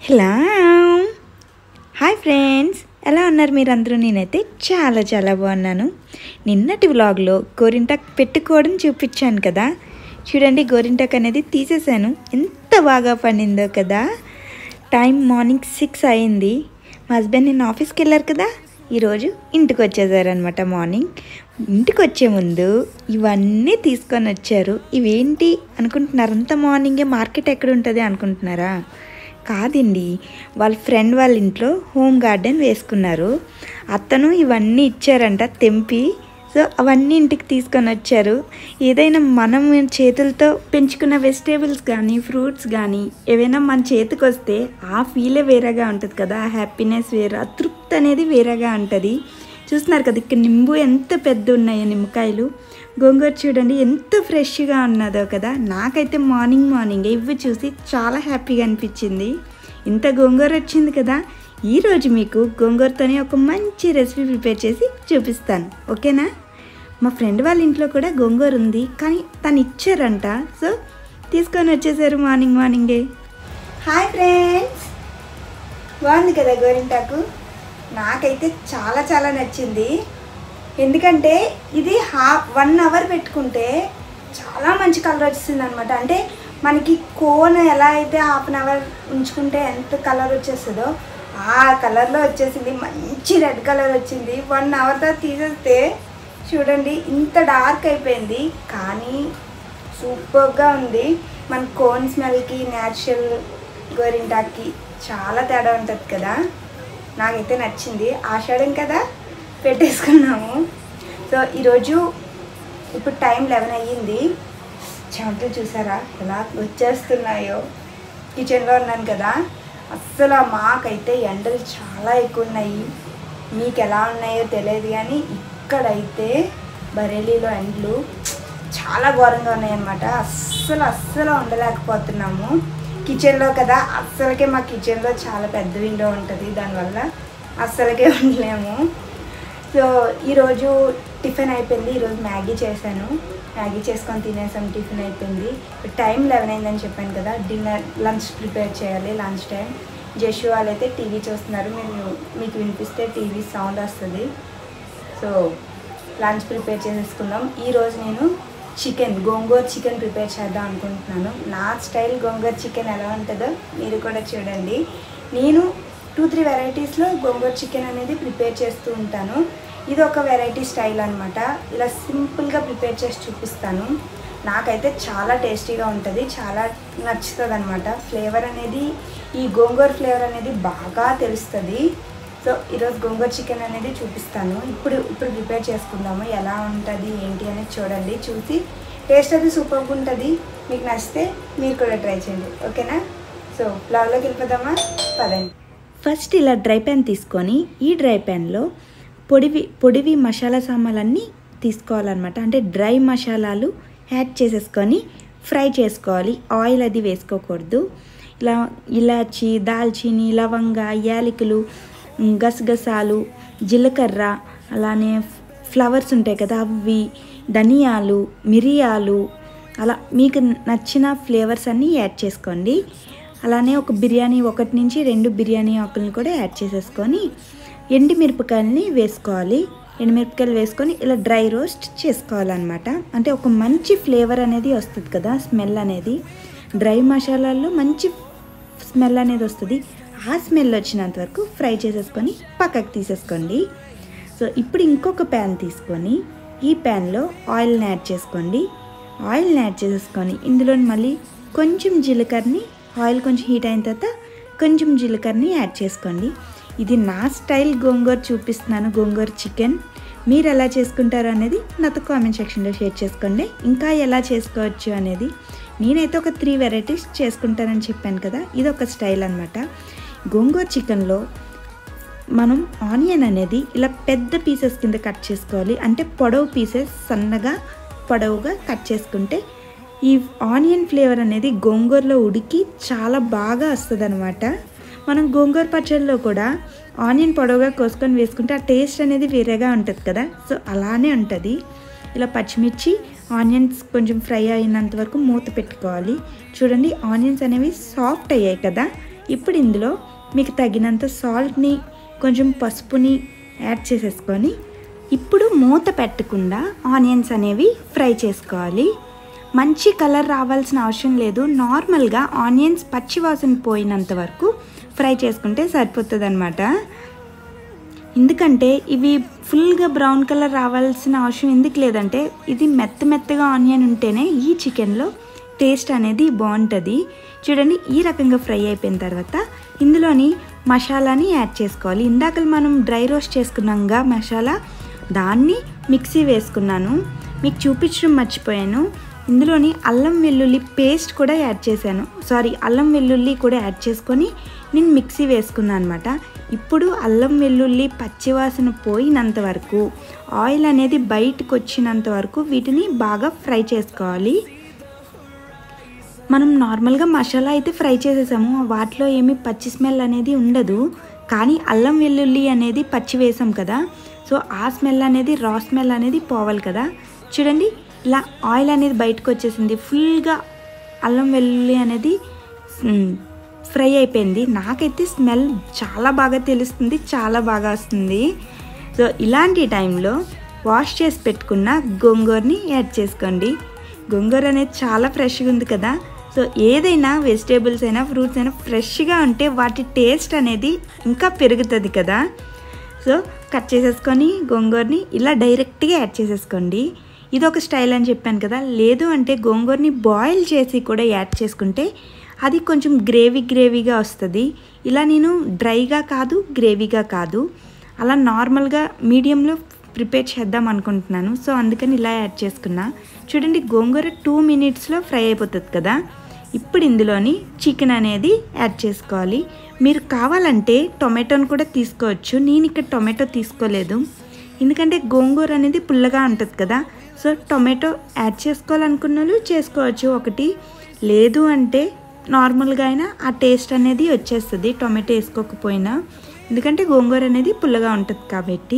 Hello hi friends ఎలా ఉన్నారు మీరందరూ నేనైతే చాలా చాలా బాగున్నాను నిన్నటి వ్లాగ్లో గోరింటాక్ పెట్టుకోవడం చూపించాను కదా చూడండి గోరింటాక్ అనేది తీసేసాను ఎంత బాగా పండిందో కదా టైం మార్నింగ్ సిక్స్ అయింది మా హస్బెండ్ నిన్న ఆఫీస్కి వెళ్ళారు కదా ఈరోజు ఇంటికి వచ్చేసారనమాట మార్నింగ్ ఇంటికి వచ్చే ముందు ఇవన్నీ తీసుకొని వచ్చారు ఇవేంటి అనుకుంటున్నారు అంత మార్నింగే మార్కెట్ ఎక్కడ ఉంటుంది అనుకుంటున్నారా కాదండి వాళ్ళ ఫ్రెండ్ వాళ్ళ ఇంట్లో హోమ్ గార్డెన్ వేసుకున్నారు అతను ఇవన్నీ ఇచ్చారంట తెంపి సో అవన్నీ ఇంటికి తీసుకొని వచ్చారు ఏదైనా మనం చేతులతో పెంచుకున్న వెజిటేబుల్స్ కానీ ఫ్రూట్స్ కానీ ఏవైనా మన చేతికి వస్తే ఆ ఫీలే వేరేగా ఉంటుంది కదా ఆ హ్యాపీనెస్ వేరే ఆ తృప్తి అనేది వేరేగా ఉంటుంది చూస్తున్నారు కదా ఇక్కడ నింబు ఎంత పెద్ద ఉన్నాయో నిమ్మకాయలు గోంగూర చూడండి ఎంత ఫ్రెష్గా ఉన్నదో కదా నాకైతే మార్నింగ్ మార్నింగ్ ఇవి చూసి చాలా హ్యాపీగా అనిపించింది ఇంత గోంగూర వచ్చింది కదా ఈరోజు మీకు గోంగూరతోనే ఒక మంచి రెసిపీ ప్రిపేర్ చేసి చూపిస్తాను ఓకేనా మా ఫ్రెండ్ వాళ్ళ ఇంట్లో కూడా గోంగూర ఉంది కానీ తను ఇచ్చారంట సో తీసుకొని వచ్చేసారు మార్నింగ్ మార్నింగే హాయ్ ఫ్రెండ్స్ బాగుంది కదా గోరింటాకు నాకైతే చాలా చాలా నచ్చింది ఎందుకంటే ఇది హాఫ్ వన్ అవర్ పెట్టుకుంటే చాలా మంచి కలర్ వచ్చింది అనమాట అంటే మనకి కోన్ ఎలా అయితే హాఫ్ అన్ అవర్ ఉంచుకుంటే ఎంత కలర్ వచ్చేస్తుందో ఆ కలర్లో వచ్చేసింది మంచి రెడ్ కలర్ వచ్చింది వన్ అవర్ తర్వాత తీసేస్తే చూడండి ఇంత డార్క్ అయిపోయింది కానీ సూపర్గా ఉంది మన కోన్ స్మెల్కి న్యాచురల్ గోరింటాకి చాలా తేడా ఉంటుంది కదా నాకైతే నచ్చింది ఆషాఢం కదా పెట్టేసుకున్నాము సో ఈరోజు ఇప్పుడు టైం లెవెన్ అయ్యింది చెమటలు చూసారా ఎలా వచ్చేస్తున్నాయో కిచెన్లో ఉన్నాను కదా అస్సలు మాకైతే ఎండలు చాలా ఎక్కువ ఉన్నాయి మీకు ఎలా ఉన్నాయో తెలియదు కానీ ఇక్కడైతే బరేలీలో ఎండలు చాలా ఘోరంగా ఉన్నాయన్నమాట అస్సలు అస్సలు ఉండలేకపోతున్నాము కిచెన్లో కదా అస్సలకే మా కిచెన్లో చాలా పెద్ద విండో ఉంటుంది దానివల్ల అస్సలకే ఉండలేము సో ఈరోజు టిఫిన్ అయిపోయింది ఈరోజు మ్యాగీ చేశాను మ్యాగీ చేసుకొని తినేసాం టిఫిన్ అయిపోయింది టైం లెవెన్ అయిందని చెప్పాను కదా డిన్నర్ లంచ్ ప్రిపేర్ చేయాలి లంచ్ టైం జషు వాళ్ళైతే టీవీ చూస్తున్నారు మీరు మీకు వినిపిస్తే టీవీ సౌండ్ వస్తుంది సో లంచ్ ప్రిపేర్ చేసేసుకుందాం ఈరోజు నేను చికెన్ గోంగూర చికెన్ ప్రిపేర్ చేద్దాం అనుకుంటున్నాను నా స్టైల్ గోంగూర చికెన్ ఎలా ఉంటుందో మీరు కూడా చూడండి నేను టూ త్రీ వెరైటీస్లో గోంగూర చికెన్ అనేది ప్రిపేర్ చేస్తూ ఉంటాను ఇది ఒక వెరైటీ స్టైల్ అనమాట ఇలా సింపుల్గా ప్రిపేర్ చేసి చూపిస్తాను నాకైతే చాలా టేస్టీగా ఉంటుంది చాలా నచ్చుతుంది అనమాట ఫ్లేవర్ అనేది ఈ గోంగూర ఫ్లేవర్ అనేది బాగా తెలుస్తుంది సో ఈరోజు గోంగూర చికెన్ అనేది చూపిస్తాను ఇప్పుడు ఇప్పుడు ప్రిపేర్ చేసుకుందాము ఎలా ఉంటుంది ఏంటి అనేది చూడండి చూసి టేస్ట్ అది సూపర్గా ఉంటుంది మీకు నచ్చితే మీరు కూడా ట్రై చేయండి ఓకేనా సో ఫ్లవర్లోకి వెళ్ళిపోదామా పదండి ఫస్ట్ ఇలా డ్రై ప్యాన్ తీసుకొని ఈ డ్రై ప్యాన్లో పొడివి పొడివి మసాలా సామాన్లన్నీ తీసుకోవాలన్నమాట అంటే డ్రై మసాలాలు యాడ్ చేసేసుకొని ఫ్రై చేసుకోవాలి ఆయిల్ అది వేసుకోకూడదు ఇలా ఇలాచి దాల్చిని లవంగ యాలకులు గసగసాలు జీలకర్ర అలానే ఫ్లవర్స్ ఉంటాయి కదా అవి ధనియాలు మిరియాలు అలా మీకు నచ్చిన ఫ్లేవర్స్ అన్నీ యాడ్ చేసుకోండి అలానే ఒక బిర్యానీ ఒకటి నుంచి రెండు బిర్యానీ ఆకులను కూడా యాడ్ చేసేసుకొని ఎండి మిరపకాయలని వేసుకోవాలి ఎండుమిరపకాయలు వేసుకొని ఇలా డ్రై రోస్ట్ చేసుకోవాలన్నమాట అంటే ఒక మంచి ఫ్లేవర్ అనేది వస్తుంది కదా స్మెల్ అనేది డ్రై మసాలాల్లో మంచి స్మెల్ అనేది వస్తుంది ఆ స్మెల్ వచ్చినంత వరకు ఫ్రై చేసేసుకొని పక్కకు తీసేసుకోండి సో ఇప్పుడు ఇంకొక ప్యాన్ తీసుకొని ఈ ప్యాన్లో ఆయిల్ని యాడ్ చేసుకోండి ఆయిల్ని యాడ్ చేసేసుకొని ఇందులో మళ్ళీ కొంచెం జీలకర్రని ఆయిల్ కొంచెం హీట్ అయిన తర్వాత కొంచెం జీలకర్రని యాడ్ చేసుకోండి ఇది నా స్టైల్ గోంగూర చూపిస్తున్నాను గోంగూర చికెన్ మీరు ఎలా చేసుకుంటారు అనేది నాతో కామెంట్ సెక్షన్లో షేర్ చేసుకోండి ఇంకా ఎలా చేసుకోవచ్చు అనేది నేనైతే ఒక త్రీ వెరైటీస్ చేసుకుంటానని చెప్పాను కదా ఇది ఒక స్టైల్ అనమాట గోంగూర చికెన్లో మనం ఆనియన్ అనేది ఇలా పెద్ద పీసెస్ కింద కట్ చేసుకోవాలి అంటే పొడవు పీసెస్ సన్నగా పొడవుగా కట్ చేసుకుంటే ఈ ఆనియన్ ఫ్లేవర్ అనేది గోంగూరలో ఉడికి చాలా బాగా వస్తుంది అనమాట మనం గోంగూర పచ్చడిలో కూడా ఆనియన్ పొడవుగా కోసుకొని వేసుకుంటే ఆ టేస్ట్ అనేది వేరేగా ఉంటుంది కదా సో అలానే ఉంటుంది ఇలా పచ్చిమిర్చి ఆనియన్స్ కొంచెం ఫ్రై అయినంత వరకు మూత పెట్టుకోవాలి చూడండి ఆనియన్స్ అనేవి సాఫ్ట్ అయ్యాయి కదా ఇప్పుడు ఇందులో మీకు తగినంత సాల్ట్ని కొంచెం పసుపుని యాడ్ చేసేసుకొని ఇప్పుడు మూత పెట్టకుండా ఆనియన్స్ అనేవి ఫ్రై చేసుకోవాలి మంచి కలర్ రావాల్సిన అవసరం లేదు నార్మల్గా ఆనియన్స్ పచ్చివాసన పోయినంత వరకు ఫ్రై చేసుకుంటే సరిపోతుంది అనమాట ఎందుకంటే ఇవి ఫుల్గా బ్రౌన్ కలర్ రావాల్సిన అవసరం ఎందుకు లేదంటే ఇది మెత్త మెత్తగా ఆనియన్ ఉంటేనే ఈ చికెన్లో టేస్ట్ అనేది బాగుంటుంది చూడండి ఈ రకంగా ఫ్రై అయిపోయిన తర్వాత ఇందులోని మసాలాని యాడ్ చేసుకోవాలి ఇందాక మనం డ్రై రోస్ట్ చేసుకున్నాంగా మసాలా దాన్ని మిక్సీ వేసుకున్నాను మీకు చూపించడం మర్చిపోయాను ఇందులోని అల్లం వెల్లుల్లి పేస్ట్ కూడా యాడ్ చేశాను సారీ అల్లం వెల్లుల్లి కూడా యాడ్ చేసుకొని నేను మిక్సీ వేసుకున్నాను అనమాట ఇప్పుడు అల్లం వెల్లుల్లి పచ్చివాసన పోయినంత వరకు ఆయిల్ అనేది బయటకు వచ్చినంత వరకు వీటిని బాగా ఫ్రై చేసుకోవాలి మనం నార్మల్గా మసాలా అయితే ఫ్రై చేసేసాము వాటిలో ఏమీ పచ్చి స్మెల్ అనేది ఉండదు కానీ అల్లం వెల్లుల్లి అనేది పచ్చి వేసాం కదా సో ఆ స్మెల్ అనేది రా స్మెల్ అనేది పోవాలి కదా చూడండి ఇలా ఆయిల్ అనేది బయటకు వచ్చేసింది ఫుల్గా అల్లం వెల్లుల్లి అనేది మ్, ఫ్రై అయిపోయింది నాకైతే స్మెల్ చాలా బాగా తెలుస్తుంది చాలా బాగా వస్తుంది సో ఇలాంటి టైంలో వాష్ చేసి పెట్టుకున్న గోంగూరని యాడ్ చేసుకోండి గోంగూర అనేది చాలా ఫ్రెష్గా ఉంది కదా సో ఏదైనా వెజిటేబుల్స్ అయినా ఫ్రూట్స్ అయినా ఫ్రెష్గా ఉంటే వాటి టేస్ట్ అనేది ఇంకా పెరుగుతుంది కదా సో కట్ చేసేసుకొని గోంగూరని ఇలా డైరెక్ట్గా యాడ్ చేసేసుకోండి ఇది ఒక స్టైల్ అని చెప్పాను కదా లేదు అంటే గోంగూరని బాయిల్ చేసి కూడా యాడ్ చేసుకుంటే అది కొంచెం గ్రేవీ గ్రేవీగా వస్తుంది ఇలా నేను డ్రైగా కాదు గ్రేవీగా కాదు అలా నార్మల్గా మీడియంలో ప్రిపేర్ చేద్దాం అనుకుంటున్నాను సో అందుకని ఇలా యాడ్ చేసుకున్నా చూడండి గోంగూర టూ మినిట్స్లో ఫ్రై అయిపోతుంది కదా ఇప్పుడు ఇందులోని చికెన్ అనేది యాడ్ చేసుకోవాలి మీరు కావాలంటే టొమాటోని కూడా తీసుకోవచ్చు నేను ఇక్కడ టొమాటో తీసుకోలేదు ఎందుకంటే గోంగూర అనేది పుల్లగా ఉంటుంది కదా సో టొమాటో యాడ్ చేసుకోవాలనుకున్న వాళ్ళు చేసుకోవచ్చు ఒకటి లేదు అంటే నార్మల్గా అయినా ఆ టేస్ట్ అనేది వచ్చేస్తుంది టొమాటో వేసుకోకపోయినా ఎందుకంటే గోంగూర అనేది పుల్లగా ఉంటుంది కాబట్టి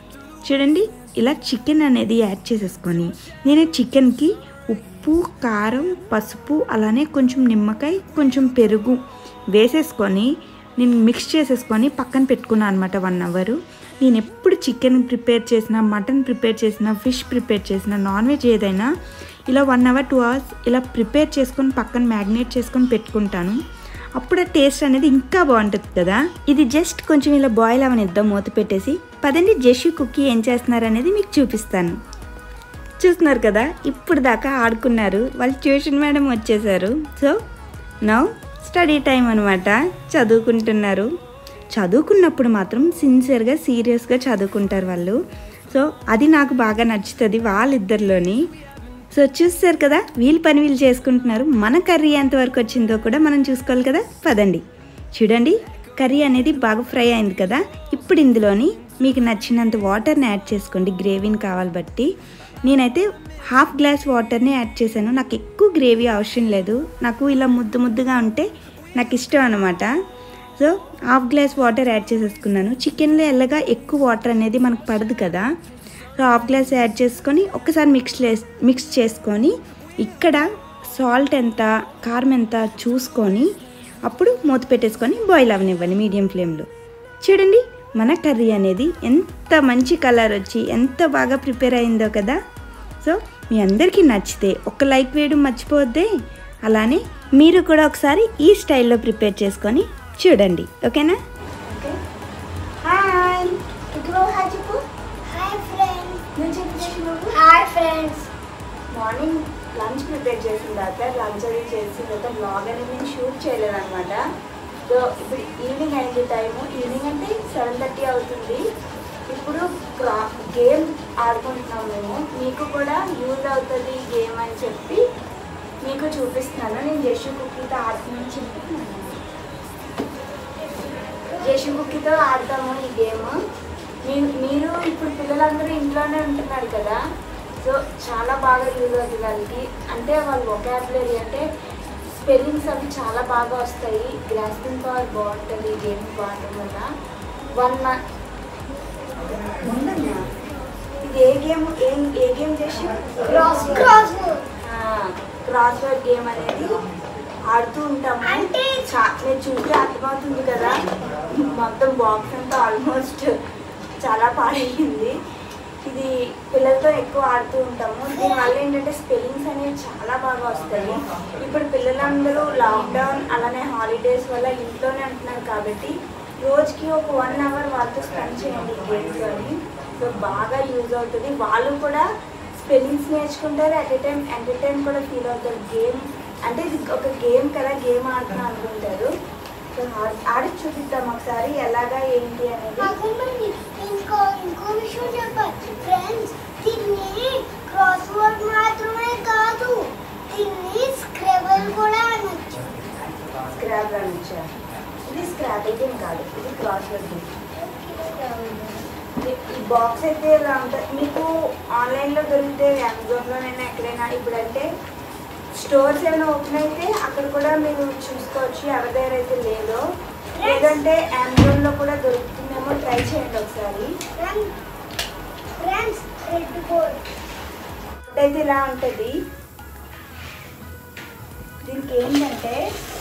చూడండి ఇలా చికెన్ అనేది యాడ్ చేసేసుకొని నేను చికెన్కి ఉప్పు కారం పసుపు అలానే కొంచెం నిమ్మకాయ కొంచెం పెరుగు వేసేసుకొని నేను మిక్స్ చేసేసుకొని పక్కన పెట్టుకున్నాను అనమాట వన్ అవర్ నేను ఎప్పుడు చికెన్ ప్రిపేర్ చేసినా మటన్ ప్రిపేర్ చేసినా ఫిష్ ప్రిపేర్ చేసినా నాన్ వెజ్ ఏదైనా ఇలా వన్ అవర్ టూ అవర్స్ ఇలా ప్రిపేర్ చేసుకొని పక్కన మ్యాగ్నేట్ చేసుకొని పెట్టుకుంటాను అప్పుడు ఆ టేస్ట్ అనేది ఇంకా బాగుంటుంది కదా ఇది జస్ట్ కొంచెం ఇలా బాయిల్ అవనిద్దాం మూత పెట్టేసి పదండి జెషు కుక్కీ ఏం చేస్తున్నారు అనేది మీకు చూపిస్తాను చూస్తున్నారు కదా ఇప్పుడు దాకా ఆడుకున్నారు వాళ్ళు ట్యూషన్ మేడం వచ్చేసారు సో నౌ స్టడీ టైం అనమాట చదువుకుంటున్నారు చదువుకున్నప్పుడు మాత్రం సిన్సియర్గా సీరియస్గా చదువుకుంటారు వాళ్ళు సో అది నాకు బాగా నచ్చుతుంది వాళ్ళిద్దరిలోని సో చూస్తారు కదా వీళ్ళు పని వీళ్ళు చేసుకుంటున్నారు మన కర్రీ ఎంతవరకు వచ్చిందో కూడా మనం చూసుకోవాలి కదా పదండి చూడండి కర్రీ అనేది బాగా ఫ్రై అయింది కదా ఇప్పుడు ఇందులోని మీకు నచ్చినంత వాటర్ని యాడ్ చేసుకోండి గ్రేవీని కావాలి బట్టి నేనైతే హాఫ్ గ్లాస్ వాటర్ని యాడ్ చేశాను నాకు ఎక్కువ గ్రేవీ అవసరం లేదు నాకు ఇలా ముద్దు ముద్దుగా ఉంటే నాకు ఇష్టం అనమాట so half glass water add చేసేసుకున్నాను చికెన్లో ఎల్లగా ఎక్కువ వాటర్ అనేది మనకు పడదు కదా సో హాఫ్ గ్లాస్ యాడ్ చేసుకొని ఒక్కసారి మిక్స్ మిక్స్ చేసుకొని ఇక్కడ సాల్ట్ ఎంత కారం ఎంత చూసుకొని అప్పుడు మూత పెట్టేసుకొని బాయిల్ అవనివ్వండి మీడియం ఫ్లేమ్లో చూడండి మన కర్రీ అనేది ఎంత మంచి కలర్ వచ్చి ఎంత బాగా ప్రిపేర్ అయిందో కదా సో మీ అందరికీ నచ్చితే ఒక లైక్ వేయడం మర్చిపోవద్దే అలానే మీరు కూడా ఒకసారి ఈ స్టైల్లో ప్రిపేర్ చేసుకొని చూడండి ఓకేనా హాయ్ హాయ్ చెప్పు హాయ్ ఫ్రెండ్స్ నేను చెప్పేసి నువ్వు hi friends morning lunch prepare చేసిన తర్వాత లంచ్ అది చేసిన తర్వాత బ్లాగ్ అనేది నేను షూట్ చేయలేదన్నమాట సో ఇప్పుడు ఈవినింగ్ అయింది టైము ఈవినింగ్ అంటే సెవెన్ థర్టీ అవుతుంది ఇప్పుడు క్రా గేమ్ ఆడుకుంటున్నాం మేము మీకు కూడా యూజ్ అవుతుంది ఈ గేమ్ అని చెప్పి మీకు చూపిస్తున్నాను నేను జషు కుక్కీతో ఆడుతున్నాను చెప్పి జషు కుక్కీతో ఆడతాము ఈ గేమ్ మీరు మీరు ఇప్పుడు పిల్లలందరూ ఇంట్లోనే ఉంటున్నారు కదా సో చాలా బాగా యూజ్ అవుతుంది వాళ్ళకి అంటే వాళ్ళ వొకాబులరీ అంటే స్పెల్లింగ్స్ అవి చాలా బాగా వస్తాయి గ్రాస్పింగ్ పవర్ బాగుంటుంది గేమ్ బాగుంటుంది కదా వన్ ముందన్నా ఇది ఏ గేమ్ ఏం ఏ గేమ్ చేసి cross cross crossword game అనేది ఆడుతూ ఉంటాము అంటే చా- మీరు చూస్తే అర్థమవుతుంది కదా మొత్తం బాక్స్ అంతా ఆల్మోస్ట్ చాలా పాడైంది ఇది పిల్లలతో ఎక్కువ ఆడుతూ ఉంటాము దీనివల్ల ఏంటంటే స్పెల్లింగ్స్ అనేవి చాలా బాగా వస్తాయి ఇప్పుడు పిల్లలందరూ లాక్డౌన్ అలానే హాలిడేస్ వల్ల ఇంట్లోనే ఉంటున్నారు కాబట్టి రోజుకి ఒక వన్ అవర్ వాళ్ళతో స్పెండ్ చేయండి గేమ్స్ అని సో బాగా యూజ్ అవుతుంది వాళ్ళు కూడా స్పెల్లింగ్స్ నేర్చుకుంటారు అట్ ఏ టైం ఎంటర్టైన్ కూడా ఫీల్ అవుతారు గేమ్ అంటే ఇది ఒక గేమ్ కదా గేమ్ ఆడుతున్నా అనుకుంటారు సో ఆడి- ఆడి చూపిద్దాం ఒకసారి ఎలాగా ఏంటి అనేది కాకుండా ఇంకో ఇంకో విషయం చెప్పాలి ఫ్రెండ్స్ దీన్ని క్రాస్ వర్డ్ మాత్రమే కాదు దీన్ని స్క్రెబల్ కూడా అనొచ్చు స్క్రాప్ రన్ ఇచ్చారు ఇది స్క్రాప్ అయితే ఏం కాదు ఇది క్రాస్ వర్డ్ ఈ బాక్స్ అయితే ఇలా ఉంటుంది మీకు ఆన్లైన్లో దొరికితే అమెజాన్లోనైనా ఎక్కడైనా ఇప్పుడంటే స్టోర్స్ ఏమైనా ఓపెన్ అయితే అక్కడ కూడా మీరు చూసుకోవచ్చు ఎవరి దగ్గర అయితే లేదో లేదంటే అమెజాన్లో కూడా దొరుకుతుందేమో ట్రై చేయండి ఒకసారి ఫ్రెండ్స్ రెడ్ బోర్డ్ అయితే ఇలా ఉంటుంది దీనికి ఏంటంటే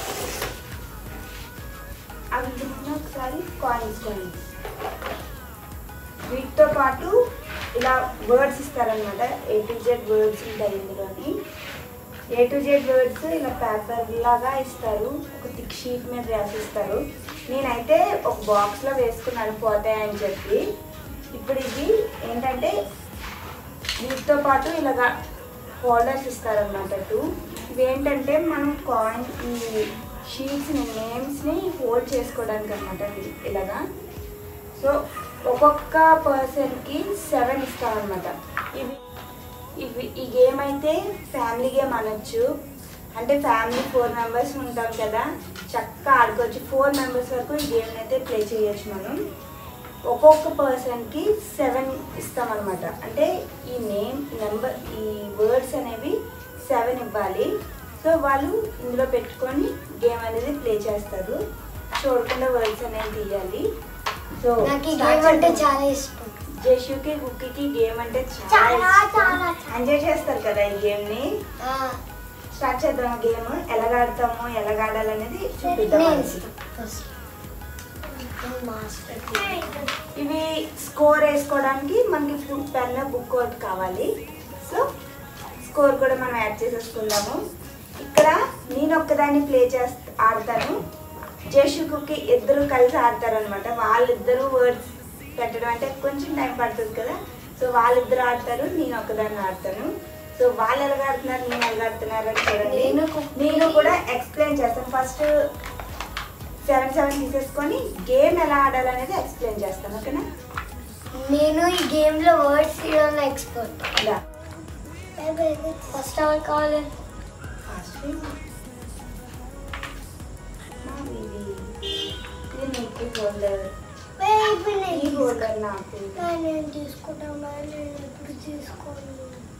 అవి తిన్న ఒకసారి కాయిన్స్ కాయిన్స్ వీటితో పాటు ఇలా వర్డ్స్ ఇస్తారనమాట ఏ టు జెడ్ వర్డ్స్ ఉంటాయి ఇందులోని ఏ టు జెడ్ వర్డ్స్ ఇలా పేపర్ లాగా ఇస్తారు ఒక థిక్ షీట్ మీద రాసిస్తారు నేనైతే ఒక బాక్స్లో వేసుకున్నాను పోతాయని చెప్పి ఇప్పుడు ఇది ఏంటంటే వీటితో పాటు ఇలాగా హోల్డర్స్ ఇస్తారన్నమాట టూ ఇవేంటంటే మనం కాయిన్ ఈ షీట్స్ని నేమ్స్ని హోల్డ్ చేసుకోవడానికి అనమాట ఇలాగా సో ఒక్కొక్క పర్సన్కి సెవెన్ ఇస్తామన్నమాట ఇవి ఇవి ఈ గేమ్ అయితే ఫ్యామిలీ గేమ్ అనొచ్చు అంటే ఫ్యామిలీ ఫోర్ మెంబర్స్ ఉంటాం కదా చక్కగా ఆడుకోవచ్చు ఫోర్ మెంబర్స్ వరకు ఈ గేమ్ అయితే ప్లే చేయొచ్చు మనం ఒక్కొక్క పర్సన్కి సెవెన్ ఇస్తామన్నమాట అంటే ఈ నేమ్ నెంబర్ ఈ వర్డ్స్ అనేవి సెవెన్ ఇవ్వాలి సో వాళ్ళు ఇందులో పెట్టుకొని గేమ్ అనేది ప్లే చేస్తారు చూడకుండా వర్డ్స్ అనేవి తీయాలి సో నాకు ఈ start గేమ్ అంటే చేద్దాం. చాలా ఇష్టం జేషుకి కుక్కీకి గేమ్ అంటే చాలా, చాలా చాలా, చాలా. ఎంజాయ్ చేస్తారు కదా ఈ గేమ్ ని ఆ, స్టార్ట్ చేద్దాం గేమ్ ఎలా ఆడతాము ఎలా ఆడాలనేది చూపిద్దాం నేను వాళ్ళకి. ఇష్టం ఫస్ట్ నేను మాస్టర్ ఇవి స్కోర్ వేసుకోవడానికి మనకి పెన్ బుక్ ఒకటి కావాలి సో స్కోర్ కూడా మనం యాడ్ చేసేసుకుందాము ఇక్కడ నేను ఒక్కదాన్ని ప్లే చేస్తా ఆడతాను జేషుకుకి ఇద్దరు కలిసి ఆడతారనమాట వాళ్ళిద్దరు వర్డ్స్ పెట్టడం అంటే కొంచెం టైం పడుతుంది కదా సో వాళ్ళిద్దరు ఆడతారు నేను ఒక్కదాన్ని ఆడతాను సో వాళ్ళు ఎలా ఆడుతున్నారు నేను ఎలా ఆడుతున్నారు అని చూడండి నేను కు- నేను కూడా ఎక్స్ప్లెయిన్ చేస్తాను ఫస్ట్ సెవెన్ సెవెన్ తీసేసుకొని గేమ్ ఎలా ఆడాలనేది ఎక్స్ప్లెయిన్ చేస్తాను ఓకేనా నేను ఈ గేమ్ లో వర్డ్స్ తీయడంలో ఎక్స్పర్ట్ ఇలా ఫస్ట్ ఎవరు కావాలి ఫస్ట్ ఇది నీకు హోల్డర్ ఈ హోల్డర్ నాకు నేను తీసుకుంటాను నేను ఎప్పుడు తీసుకోను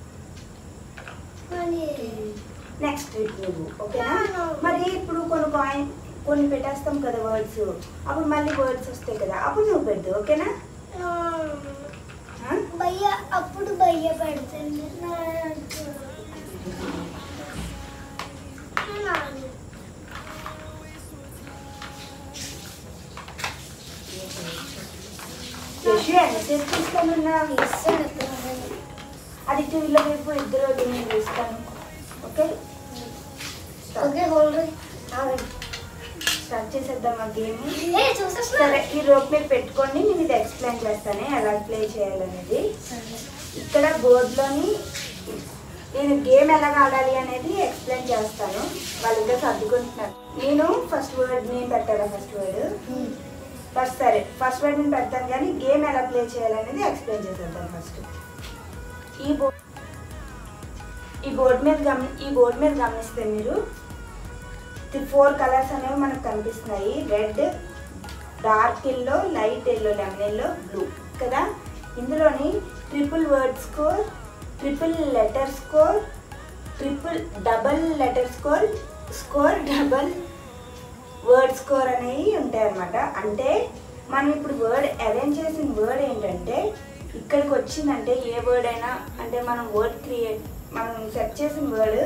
మరి నెక్స్ట్ ట్రిప్ నువ్వు ఓకేనా మరి ఇప్పుడు కొన్ని కాయిన్ కొన్ని పెట్టేస్తాం కదా వర్డ్స్ అప్పుడు మళ్ళీ వర్డ్స్ వస్తాయి కదా అప్పుడు నువ్వు పెట్టు ఓకేనా ఆ, ఆ? భయ్య అప్పుడు భయ్య పెడతాను నా నాన్న. యశు ఎంతసేపు తీసుకోమన్నా ఇస్తాడు అది టీవీలో వైపు ఇద్దరు నేను తీస్తాను ఓకే ఓకే హోల్డ్ స్టార్ట్ చేసేద్దాం ఆ గేమ్ ఏ చూసేస్తున్నా సరే ఈ రోప్ మీరు పెట్టుకోండి నేను ఇది ఎక్స్ప్లెయిన్ చేస్తాను ఎలా ప్లే చేయాలనేది ఇక్కడ బోర్డులోని నేను గేమ్ ఎలా ఆడాలి అనేది ఎక్స్ప్లెయిన్ చేస్తాను వాళ్ళు ఇంకా సర్దుకుంటున్నారు నేను ఫస్ట్ వర్డ్ నేను పెట్టాను ఫస్ట్ వర్డ్ ఫస్ట్ సరే ఫస్ట్ వర్డ్ నేను పెడతాను కానీ గేమ్ ఎలా ప్లే చేయాలనేది ఎక్స్ప్లెయిన్ చేసేద్దాం ఫస్ట్ ఈ బోర్డ్ ఈ బోర్డు మీద గమని ఈ బోర్డు మీద గమనిస్తే మీరు ఫోర్ కలర్స్ అనేవి మనకు కనిపిస్తున్నాయి red dark yellow light yellow lemon yellow blue కదా ఇందులోని triple word score triple letter score triple double letter score score double word score అనేవి ఉంటాయి అన్నమాట అంటే మనం ఇప్పుడు వర్డ్ అరేంజ్ చేసిన వర్డ్ ఏంటంటే ఇక్కడికి వచ్చిందంటే ఏ వర్డ్ అయినా అంటే మనం వర్డ్ క్రియేట్ మనం సెర్చ్ చేసిన word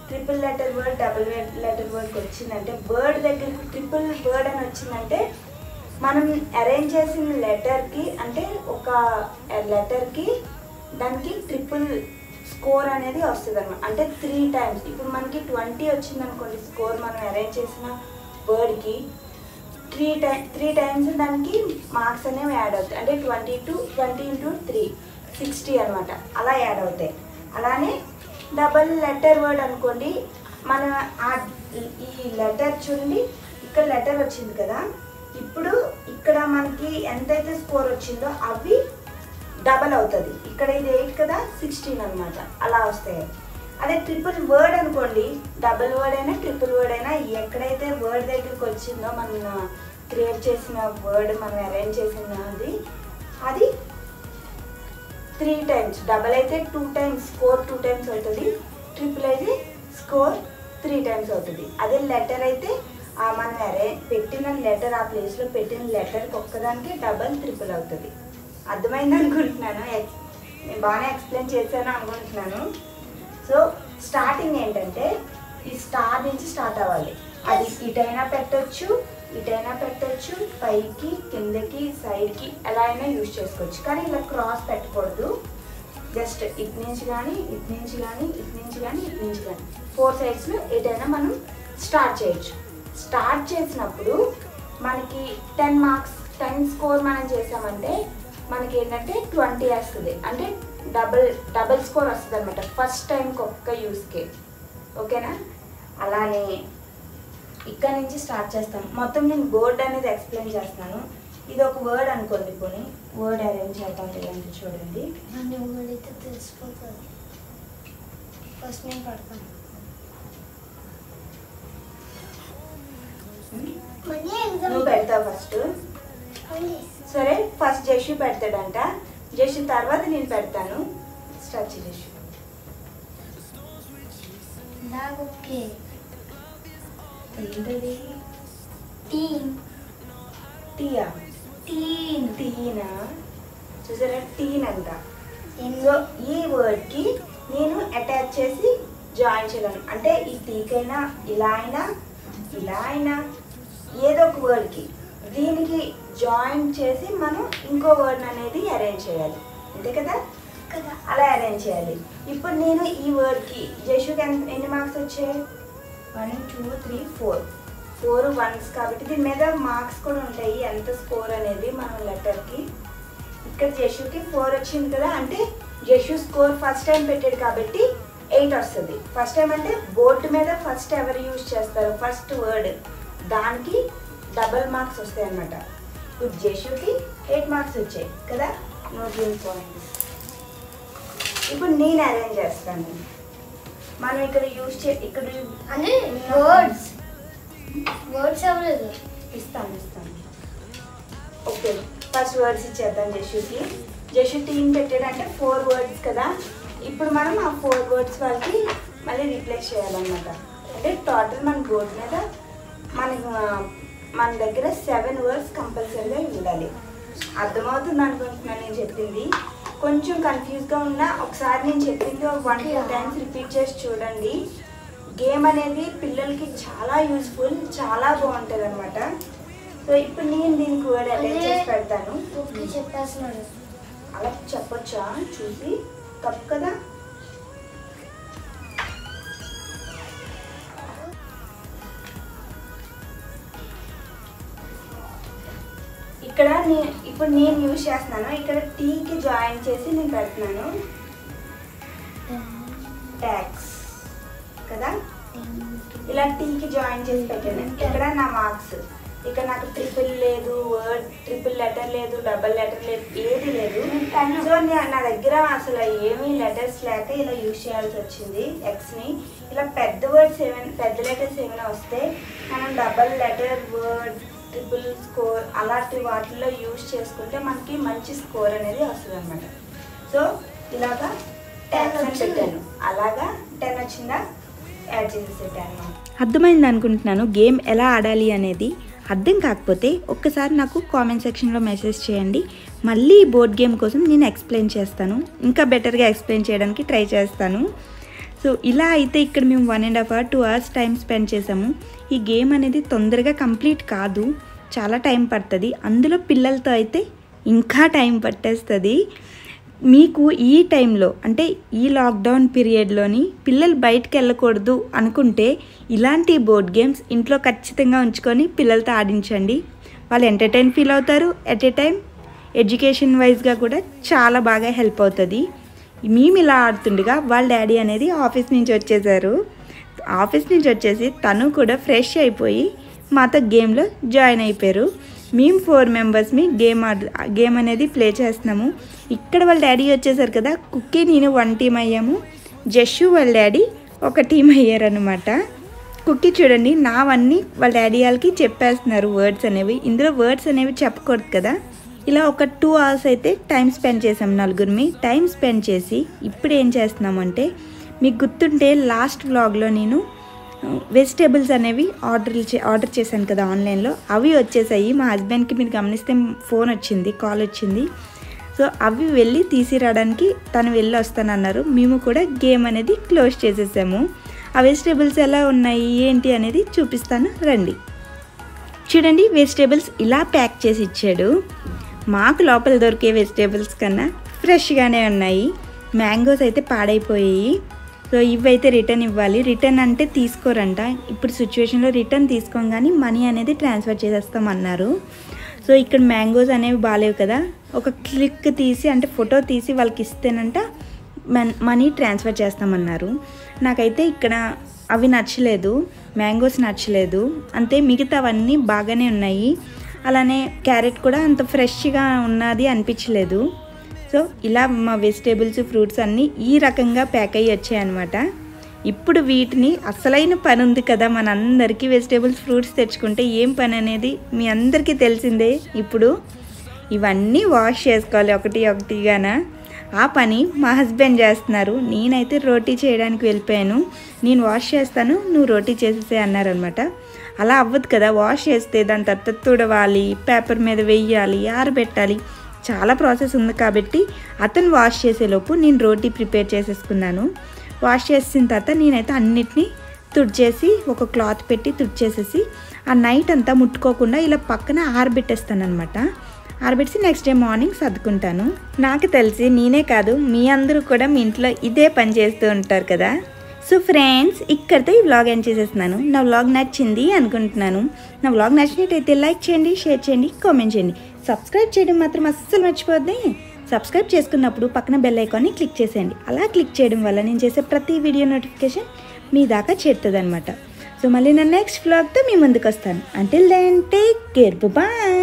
triple letter word double letter వర్డ్కి వచ్చిందంటే వర్డ్ దగ్గరికి ట్రిపుల్ వర్డ్ అని వచ్చిందంటే మనం అరేంజ్ చేసిన లెటర్కి అంటే ఒక లెటర్కి దానికి ట్రిపుల్ స్కోర్ అనేది వస్తుంది అనమాట అంటే త్రీ టైమ్స్ ఇప్పుడు మనకి ట్వంటీ వచ్చింది అనుకోండి స్కోర్ మనం అరేంజ్ చేసిన వర్డ్కి త్రీ టైమ్ త్రీ టైమ్స్ దానికి మార్క్స్ అనేవి యాడ్ అవుతాయి అంటే twenty two twenty into three sixty అనమాట అలా యాడ్ అవుతాయి అలానే డబల్ లెటర్ వర్డ్ అనుకోండి మన ఆ ఈ లెటర్ చూడండి ఇక్కడ లెటర్ వచ్చింది కదా ఇప్పుడు ఇక్కడ మనకి ఎంతైతే స్కోర్ వచ్చిందో అవి డబల్ అవుతుంది ఇక్కడ ఇది ఎయిట్ కదా సిక్స్టీన్ అనమాట అలా వస్తాయి అదే ట్రిపుల్ వర్డ్ అనుకోండి డబుల్ వర్డ్ అయినా ట్రిపుల్ వర్డ్ అయినా ఎక్కడైతే వర్డ్ దగ్గరికి వచ్చిందో మనం క్రియేట్ చేసిన వర్డ్ మనం అరేంజ్ చేసినది అది త్రీ టైమ్స్ డబల్ అయితే two times score two times అవుతుంది ట్రిపుల్ అయితే స్కోర్ త్రీ టైమ్స్ అవుతుంది అదే లెటర్ అయితే ఆ మనం అరే పెట్టిన లెటర్ ఆ ప్లేస్లో పెట్టిన లెటర్కి ఒక్కదానికి డబల్ ట్రిపుల్ అవుతుంది అర్థమైంది అనుకుంటున్నాను ఎక్స్- నేను బాగానే ఎక్స్ప్లెయిన్ చేశాను అనుకుంటున్నాను సో స్టార్టింగ్ ఏంటంటే ఈ స్టార్ నుంచి స్టార్ట్ అవ్వాలి అది ఇటైనా పెట్టొచ్చు ఇటైనా పెట్టొచ్చు పైకి కిందకి సైడ్కి ఎలా అయినా యూజ్ చేసుకోవచ్చు కానీ ఇలా క్రాస్ పెట్టకూడదు జస్ట్ ఇటు నుంచి కానీ ఇటు నుంచి కానీ ఇటు నుంచి కానీ ఇటు నుంచి కానీ ఫోర్ సైడ్స్లో ఎటైనా మనం స్టార్ట్ చేయొచ్చు స్టార్ట్ చేసినప్పుడు మనకి టెన్ మార్క్స్ టెన్ స్కోర్ మనం చేసామంటే మనకి ఏంటంటే ట్వంటీ వస్తుంది అంటే డబుల్ డబుల్ స్కోర్ వస్తుంది అనమాట ఫస్ట్ టైంకి ఒక్క యూస్కే ఓకేనా అలానే ఇక్కడ నుంచి స్టార్ట్ చేస్తాం మొత్తం నేను బోర్డ్ అనేది ఎక్స్ప్లెయిన్ చేస్తున్నాను ఇది ఒక వర్డ్ అనుకోండి పోనీ వర్డ్ అరేంజ్ చేద్దాం లేదంటే చూడండి నన్ను ఊళ్ళైతే తెలిసిపోతుంది ఫస్ట్ నేను పడతాను మళ్ళీ నువ్వు పెడతావు ఫస్ట్ సరే ఫస్ట్ జషు పెడతాడంట జషు తర్వాత నేను పెడతాను స్టార్ట్ చేయి జషు నాకు ఓకే ఏంటది టీన్ టీయా టీన్ టీనా చూసారా టీన్ అంట సో ఎన్నో ఈ వర్డ్కి నేను అటాచ్ చేసి జాయిన్ చేయగలను అంటే ఈ టీకైనా ఇలా అయినా ఇలా అయినా ఏదో ఒక వర్డ్కి దీనికి జాయిన్ చేసి మనం ఇంకో వర్డ్ అనేది అరేంజ్ చేయాలి అంతే కదా కదా అలా అరేంజ్ చేయాలి ఇప్పుడు నేను ఈ వర్డ్కి జషుకి ఎంత ఎన్ని మార్క్స్ వచ్చాయి one two three four four ones కాబట్టి దీని మీద మార్క్స్ కూడా ఉంటాయి ఎంత స్కోర్ అనేది మన లెటర్కి ఇక్కడ జషుకి ఫోర్ వచ్చింది కదా అంటే జషు స్కోర్ ఫస్ట్ టైం పెట్టాడు కాబట్టి ఎయిట్ వస్తుంది ఫస్ట్ టైం అంటే బోర్డు మీద ఫస్ట్ ఎవరు యూజ్ చేస్తారు ఫస్ట్ వర్డ్ దానికి డబల్ మార్క్స్ వస్తాయి అన్నమాట ఇప్పుడు జషుకి ఎయిట్ మార్క్స్ వచ్చాయి కదా నో గేమ్ పాయింట్స్ ఇప్పుడు నేను అరేంజ్ చేస్తాను మనం ఇక్కడ యూజ్ చే ఇక్కడ అంటే వర్డ్స్ వర్డ్స్ అవ్వలేదు ఇస్తాను ఇస్తాను ఓకే ఫస్ట్ వర్డ్స్ ఇచ్చేద్దాం జషుకి జషు టీమ్ పెట్టాడంటే ఫోర్ వర్డ్స్ కదా ఇప్పుడు మనం ఆ ఫోర్ వర్డ్స్ వాళ్ళకి మళ్ళీ రీప్లేస్ చేయాలన్నమాట అంటే టోటల్ మన బోర్డు మీద మన మన దగ్గర సెవెన్ వర్డ్స్ కంపల్సరీగా ఉండాలి అర్థమవుతుంది అనుకుంటున్నాను నేను చెప్పింది కొంచెం కన్ఫ్యూజ్గా ఉన్నా ఒకసారి నేను చెప్పింది ఒక వన్ టూ టైమ్స్ రిపీట్ చేసి చూడండి గేమ్ అనేది పిల్లలకి చాలా యూస్ఫుల్ చాలా బాగుంటుంది అనమాట సో ఇప్పుడు నేను దీనికి వర్డ్ అటెండ్ చేసి పెడతాను ఓకే చెప్పేస్తున్నాడు అలా చెప్పొచ్చా చూసి తప్పు కదా ఇక్కడ నేను ఇప్పుడు నేను యూజ్ చేస్తున్నాను ఇక్కడ టీకి జాయిన్ చేసి నేను పెడుతున్నాను ట్యాక్స్ కదా ఇలా టీకి జాయిన్ చేసి పెట్టాను ఇక్కడ నా మార్క్స్ ఇక్కడ నాకు ట్రిపుల్ లేదు వర్డ్ ట్రిపుల్ లెటర్ లేదు డబల్ లెటర్ లేదు ఏది లేదు సో నే- నా దగ్గర అసలు ఏమీ లెటర్స్ లేక ఇలా యూజ్ చేయాల్సి వచ్చింది ఎక్స్ని ఇలా పెద్ద వర్డ్స్ ఏమైనా పెద్ద లెటర్స్ ఏమైనా వస్తే మనం double letter word triple score అలాంటి వాటిల్లో యూజ్ చేసుకుంటే మనకి మంచి స్కోర్ అనేది వస్తుంది అనమాట సో ఇలాగా టెన్ పెట్టాను అలాగా టెన్ వచ్చిందా యాడ్ చేసేసాను అర్థమైంది అనుకుంటున్నాను గేమ్ ఎలా ఆడాలి అనేది అర్థం కాకపోతే ఒక్కసారి నాకు కామెంట్ సెక్షన్లో మెసేజ్ చేయండి మళ్ళీ ఈ బోర్డ్ గేమ్ కోసం నేను ఎక్స్ప్లెయిన్ చేస్తాను ఇంకా బెటర్గా ఎక్స్ప్లెయిన్ చేయడానికి ట్రై చేస్తాను సో ఇలా అయితే ఇక్కడ మేము one and half hour two hours time spend చేసాము ఈ గేమ్ అనేది తొందరగా కంప్లీట్ కాదు చాలా టైం పడుతుంది అందులో పిల్లలతో అయితే ఇంకా టైం పట్టేస్తుంది మీకు ఈ టైంలో అంటే ఈ లాక్డౌన్ పీరియడ్లోని పిల్లలు బయటకు వెళ్ళకూడదు అనుకుంటే ఇలాంటి బోర్డ్ గేమ్స్ ఇంట్లో ఖచ్చితంగా ఉంచుకొని పిల్లలతో ఆడించండి వాళ్ళు ఎంటర్టైన్ ఫీల్ అవుతారు ఎట్ ఏ టైం ఎడ్యుకేషన్ వైజ్గా కూడా చాలా బాగా హెల్ప్ అవుతుంది మేము ఇలా ఆడుతుండగా వాళ్ళ డాడీ అనేది ఆఫీస్ నుంచి వచ్చేసారు ఆఫీస్ నుంచి వచ్చేసి తను కూడా ఫ్రెష్ అయిపోయి మాతో గేమ్లో జాయిన్ అయిపోయారు మేము ఫోర్ మెంబర్స్మి గేమ్ ఆడు గేమ్ అనేది ప్లే చేస్తున్నాము ఇక్కడ వాళ్ళ డాడీ వచ్చేసారు కదా కుక్కీ నేను వన్ టీం అయ్యాము జస్సు వాళ్ళ డాడీ ఒక టీం అయ్యారనమాట కుక్కీ చూడండి నావన్నీ వాళ్ళ డాడీ వాళ్ళకి చెప్పేస్తున్నారు వర్డ్స్ అనేవి ఇందులో వర్డ్స్ అనేవి చెప్పకూడదు కదా ఇలా ఒక టూ అవర్స్ అయితే టైం స్పెండ్ చేసాం నలుగురిమి టైం స్పెండ్ చేసి ఇప్పుడు ఏం చేస్తున్నామంటే మీకు గుర్తుంటే లాస్ట్ వ్లాగ్లో నేను వెజిటేబుల్స్ అనేవి ఆర్డర్ చే ఆర్డర్ చేశాను కదా ఆన్లైన్లో అవి వచ్చేసాయి మా హస్బెండ్కి మీరు గమనిస్తే ఫోన్ వచ్చింది కాల్ వచ్చింది సో అవి వెళ్ళి తీసిరావడానికి తను వెళ్ళి వస్తానన్నారు మేము కూడా గేమ్ అనేది క్లోజ్ చేసేసాము ఆ వెజిటేబుల్స్ ఎలా ఉన్నాయి ఏంటి అనేది చూపిస్తాను రండి చూడండి వెజిటేబుల్స్ ఇలా ప్యాక్ చేసి ఇచ్చాడు మాకు లోపల దొరికే వెజిటేబుల్స్ కన్నా ఫ్రెష్గానే ఉన్నాయి మ్యాంగోస్ అయితే పాడైపోయాయి సో ఇవైతే రిటర్న్ ఇవ్వాలి రిటర్న్ అంటే తీసుకోరంట ఇప్పుడు సిచ్యువేషన్లో రిటర్న్ తీసుకోం కానీ మనీ అనేది ట్రాన్స్ఫర్ చేసేస్తామన్నారు సో ఇక్కడ మ్యాంగోస్ అనేవి బాగాలేవు కదా ఒక క్లిక్ తీసి అంటే ఫోటో తీసి వాళ్ళకి ఇస్తేనంట మన్ మనీ ట్రాన్స్ఫర్ చేస్తామన్నారు నాకైతే ఇక్కడ అవి నచ్చలేదు మ్యాంగోస్ నచ్చలేదు అంతే మిగతావన్నీ బాగానే ఉన్నాయి అలానే క్యారెట్ కూడా అంత ఫ్రెష్గా ఉన్నది అనిపించలేదు సో ఇలా మా వెజిటేబుల్స్ ఫ్రూట్స్ అన్నీ ఈ రకంగా ప్యాక్ అయ్యి వచ్చాయన్నమాట ఇప్పుడు వీటిని అసలైన పని ఉంది కదా మనందరికీ వెజిటేబుల్స్ ఫ్రూట్స్ తెచ్చుకుంటే ఏం పని అనేది మీ అందరికీ తెలిసిందే ఇప్పుడు ఇవన్నీ వాష్ చేసుకోవాలి ఒకటి ఒకటిగాన ఆ పని మా హస్బెండ్ చేస్తున్నారు నేనైతే రోటీ చేయడానికి వెళ్ళిపోయాను నేను వాష్ చేస్తాను నువ్వు రోటీ చేసేసే అన్నారనమాట అలా అవ్వదు కదా వాష్ చేస్తే దాని తర్వాత తుడవాలి పేపర్ మీద వెయ్యాలి ఆరబెట్టాలి చాలా ప్రాసెస్ ఉంది కాబట్టి అతను వాష్ చేసేలోపు నేను రోటీ ప్రిపేర్ చేసేసుకున్నాను వాష్ చేసిన తర్వాత నేనైతే అన్నిటినీ తుడిచేసి ఒక క్లాత్ పెట్టి తుడిచేసేసి ఆ నైట్ అంతా ముట్టుకోకుండా ఇలా పక్కన ఆరబెట్టేస్తాను అనమాట ఆరబెట్టి నెక్స్ట్ డే మార్నింగ్ సర్దుకుంటాను నాకు తెలిసి నేనే కాదు మీ అందరూ కూడా మీ ఇంట్లో ఇదే పని చేస్తూ ఉంటారు కదా సో ఫ్రెండ్స్ ఇక్కడితో ఈ వ్లాగ్ ఎండ్ చేసేస్తున్నాను నా వ్లాగ్ నచ్చింది అనుకుంటున్నాను నా వ్లాగ్ నచ్చినట్టయితే లైక్ చేయండి షేర్ చేయండి కామెంట్ చేయండి సబ్స్క్రైబ్ చేయడం మాత్రం అస్సలు మర్చిపోద్ది సబ్స్క్రైబ్ చేసుకున్నప్పుడు పక్కన బెల్ ఐకాన్ని క్లిక్ చేసేయండి అలా క్లిక్ చేయడం వల్ల నేను చేసే ప్రతి వీడియో నోటిఫికేషన్ మీ దాకా చేరుతుంది అనమాట సో మళ్ళీ నా నెక్స్ట్ వ్లాగ్తో మీ ముందుకు వస్తాను until then take care bye